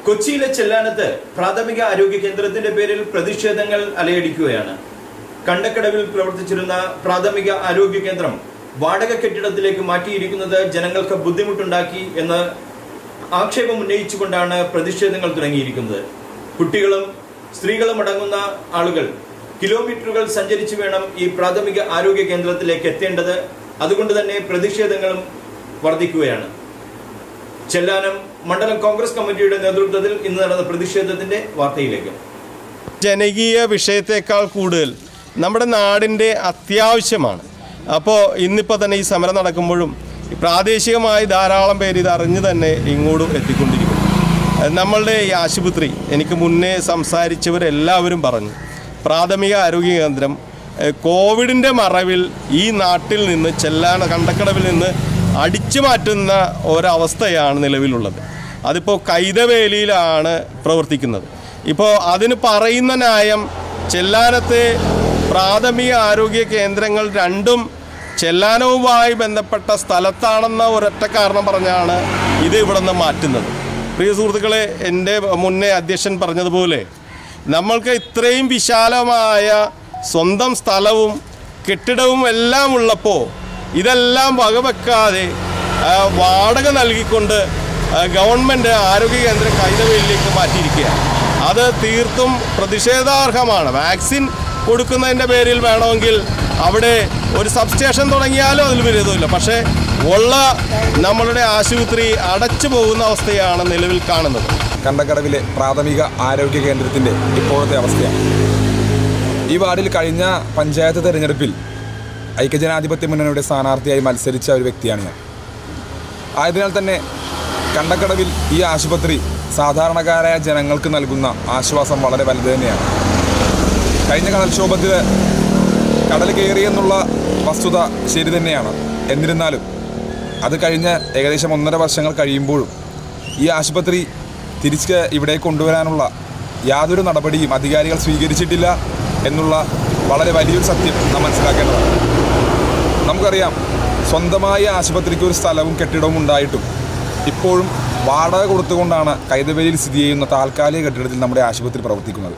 കൊച്ചിയിലെ ചെല്ലാനത്ത് പ്രാഥമിക ആരോഗ്യ കേന്ദ്രത്തിന്റെ പേരിൽ പ്രതിഷേധങ്ങൾ അലയടിക്കുകയാണ് കണ്ടക്കടവിൽ പ്രവർത്തിച്ചിരുന്ന പ്രാഥമിക ആരോഗ്യ കേന്ദ്രം വാടക കെട്ടിടത്തിലേക്ക് മാറ്റിയിരിക്കുന്നത് ജനങ്ങൾക്ക് ബുദ്ധിമുട്ടുണ്ടാക്കി എന്ന് ആക്ഷേപം ഉന്നയിച്ചുകൊണ്ടാണ് പ്രതിഷേധങ്ങൾ തുടങ്ങിയിരിക്കുന്നത് കുട്ടികളും സ്ത്രീകളും അടങ്ങുന്ന ആളുകൾ കിലോമീറ്ററുകൾ സഞ്ചരിച്ചു വേണം ഈ പ്രാഥമിക ആരോഗ്യ കേന്ദ്രത്തിലേക്ക് എത്തേണ്ടത് അതുകൊണ്ട് തന്നെ പ്രതിഷേധങ്ങളും വർദ്ധിക്കുകയാണ് ചെല്ലാനം മണ്ഡലം കോൺഗ്രസ് കമ്മിറ്റിയുടെ നേതൃത്വത്തിൽ ഇന്ന് നടന്ന പ്രതിഷേധത്തിന്റെ വാർത്തയിലേക്ക് ജനകീയ വിഷയത്തേക്കാൾ കൂടുതൽ നമ്മുടെ നാടിൻ്റെ അത്യാവശ്യമാണ് അപ്പോൾ ഇന്നിപ്പോൾ തന്നെ ഈ സമരം നടക്കുമ്പോഴും പ്രാദേശികമായി ധാരാളം പേര് ഇത് അറിഞ്ഞ് തന്നെ ഇങ്ങോട്ടും എത്തിക്കൊണ്ടിരിക്കുന്നു ഏഹ് നമ്മളുടെ ഈ ആശുപത്രി എനിക്ക് മുന്നേ സംസാരിച്ചവരെല്ലാവരും പറഞ്ഞു പ്രാഥമിക ആരോഗ്യ കേന്ദ്രം ഏഹ് കോവിഡിൻ്റെ മറവിൽ ഈ നാട്ടിൽ നിന്ന് ചെല്ലാൻ കണ്ടക്കടവിൽ നിന്ന് അടിച്ചു മാറ്റുന്ന ഒരവസ്ഥയാണ് നിലവിലുള്ളത് അതിപ്പോൾ കൈതവേലിയിലാണ് പ്രവർത്തിക്കുന്നത് ഇപ്പോൾ അതിന് പറയുന്ന ന്യായം ചെല്ലാനത്തെ പ്രാഥമിക ആരോഗ്യ കേന്ദ്രങ്ങൾ രണ്ടും ചെല്ലാനവുമായി ബന്ധപ്പെട്ട സ്ഥലത്താണെന്ന ഒരൊറ്റ കാരണം പറഞ്ഞാണ് ഇത് ഇവിടെ നിന്ന് മാറ്റുന്നത് പ്രിയ സുഹൃത്തുക്കളെ എൻ്റെ മുന്നേ അധ്യക്ഷൻ പറഞ്ഞതുപോലെ നമ്മൾക്ക് ഇത്രയും വിശാലമായ സ്വന്തം സ്ഥലവും കെട്ടിടവും എല്ലാം ഉള്ളപ്പോൾ ഇതെല്ലാം വകവെക്കാതെ ആ, വാടക നൽകിക്കൊണ്ട് ആ, ഗവൺമെൻറ് ആരോഗ്യ കേന്ദ്രം കൈതവേലിലേക്ക് മാറ്റിയിരിക്കുകയാണ് അത് തീർത്തും പ്രതിഷേധാർഹമാണ് വാക്സിൻ കൊടുക്കുന്നതിൻ്റെ പേരിൽ വേണമെങ്കിൽ അവിടെ ഒരു സബ്സ്റ്റേഷൻ തുടങ്ങിയാലും അതിൽ വിരോധമില്ല പക്ഷേ ഉള്ള നമ്മളുടെ ആശുപത്രി അടച്ചു പോകുന്ന അവസ്ഥയാണ് നിലവിൽ കാണുന്നത് കണ്ടക്കടവിലെ പ്രാഥമിക ആരോഗ്യ കേന്ദ്രത്തിൻ്റെ ഇപ്പോഴത്തെ അവസ്ഥയാണ് ഈ വാർഡിൽ കഴിഞ്ഞ പഞ്ചായത്ത് തെരഞ്ഞെടുപ്പിൽ ഐക്യജനാധിപത്യ മുന്നണിയുടെ സ്ഥാനാർത്ഥിയായി മത്സരിച്ച ഒരു വ്യക്തിയാണ് ഞാൻ ആയതിനാൽ തന്നെ കണ്ടക്കടവിൽ ഈ ആശുപത്രി സാധാരണക്കാരായ ജനങ്ങൾക്ക് നൽകുന്ന ആശ്വാസം വളരെ വലുത് തന്നെയാണ് കഴിഞ്ഞ കടൽക്ഷോഭത്തിൽ കടൽ കയറിയെന്നുള്ള വസ്തുത ശരി തന്നെയാണ് എന്നിരുന്നാലും അത് കഴിഞ്ഞ് ഏകദേശം ഒന്നര വർഷങ്ങൾ കഴിയുമ്പോഴും ഈ ആശുപത്രി തിരിച്ച് ഇവിടെ കൊണ്ടുവരാനുള്ള യാതൊരു നടപടിയും അധികാരികൾ സ്വീകരിച്ചിട്ടില്ല എന്നുള്ള വളരെ വലിയൊരു സത്യം നാം മനസ്സിലാക്കേണ്ടതാണ് നമുക്കറിയാം സ്വന്തമായ ആശുപത്രിക്ക് ഒരു സ്ഥലവും കെട്ടിടവും ഉണ്ടായിട്ടും ഇപ്പോഴും വാടക കൊടുത്തുകൊണ്ടാണ് കൈതവേലിയിൽ സ്ഥിതി ചെയ്യുന്ന താൽക്കാലിക കെട്ടിടത്തിൽ നമ്മുടെ ആശുപത്രി പ്രവർത്തിക്കുന്നത്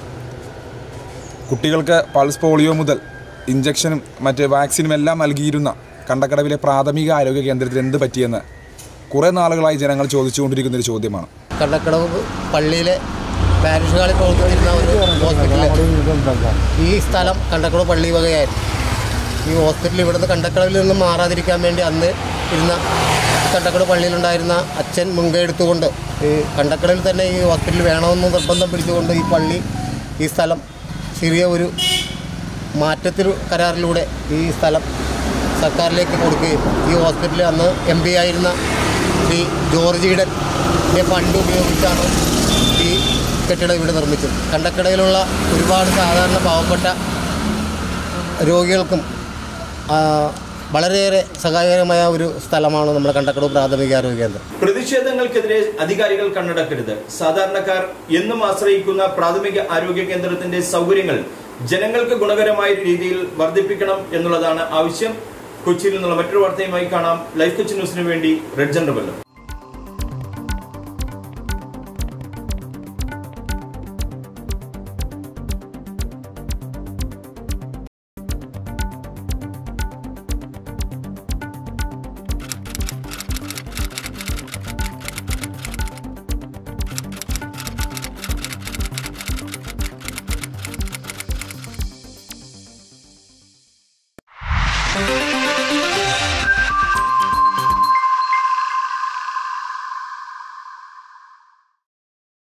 കുട്ടികൾക്ക് പൾസ് പോളിയോ മുതൽ ഇഞ്ചക്ഷനും മറ്റ് വാക്സിനും എല്ലാം നൽകിയിരുന്ന കണ്ടക്കടവിലെ പ്രാഥമിക ആരോഗ്യ കേന്ദ്രത്തിൽ എന്ത് പറ്റിയെന്ന് കുറേ നാളുകളായി ജനങ്ങൾ ചോദിച്ചുകൊണ്ടിരിക്കുന്ന ഒരു ചോദ്യമാണ് കണ്ടക്കടവ് പള്ളിയിലെ പാരിഷ് ഹാളിൽ പ്രവർത്തിച്ചിരുന്ന ഒരു ഹോസ്പിറ്റല് ഈ സ്ഥലം കണ്ടക്കടവ് പള്ളി വകയായിരുന്നു ഈ ഹോസ്പിറ്റൽ ഇവിടുന്ന് കണ്ടക്കടവിൽ നിന്ന് മാറാതിരിക്കാൻ വേണ്ടി അന്ന് ഇരുന്ന കണ്ടക്കടവ് പള്ളിയിലുണ്ടായിരുന്ന അച്ഛൻ മുൻകൈ എടുത്തുകൊണ്ട് ഈ കണ്ടക്കടവിൽ തന്നെ ഈ ഹോസ്പിറ്റൽ വേണമെന്ന് നിർബന്ധം പിടിച്ചുകൊണ്ട് ഈ പള്ളി ഈ സ്ഥലം ചെറിയ ഒരു മാറ്റത്തിൽ കരാറിലൂടെ ഈ സ്ഥലം സർക്കാരിലേക്ക് കൊടുക്കുകയും ഈ ഹോസ്പിറ്റലിൽ അന്ന് എം പി ആയിരുന്ന ശ്രീ ജോർജ് ഈഡൻ്റെ ഫണ്ട് ഉപയോഗിച്ചാണ് ഈ കെട്ടിടം ഇവിടെ നിർമ്മിച്ചത് കണ്ടക്കടയിലുള്ള ഒരുപാട് സാധാരണ പാവപ്പെട്ട രോഗികൾക്കും ആ, വളരെയേറെ സഹായകരമായ ഒരു സ്ഥലമാണ് നമ്മുടെ കണ്ടക്കടവ് പ്രാഥമിക ആരോഗ്യ കേന്ദ്രം പ്രതിഷേധങ്ങൾക്കെതിരെ അധികാരികൾ കണ്ണടക്കരുത് സാധാരണക്കാർ എന്നും ആശ്രയിക്കുന്ന പ്രാഥമിക ആരോഗ്യ കേന്ദ്രത്തിന്റെ സൗകര്യങ്ങൾ ജനങ്ങൾക്ക് ഗുണകരമായ രീതിയിൽ വർദ്ധിപ്പിക്കണം എന്നുള്ളതാണ് ആവശ്യം കൊച്ചിയിൽ നിന്നുള്ള മറ്റൊരു വാർത്തയുമായി കാണാം ലൈഫ് കൊച്ചി ന്യൂസിനു വേണ്ടി റെഡ് ജനറൽ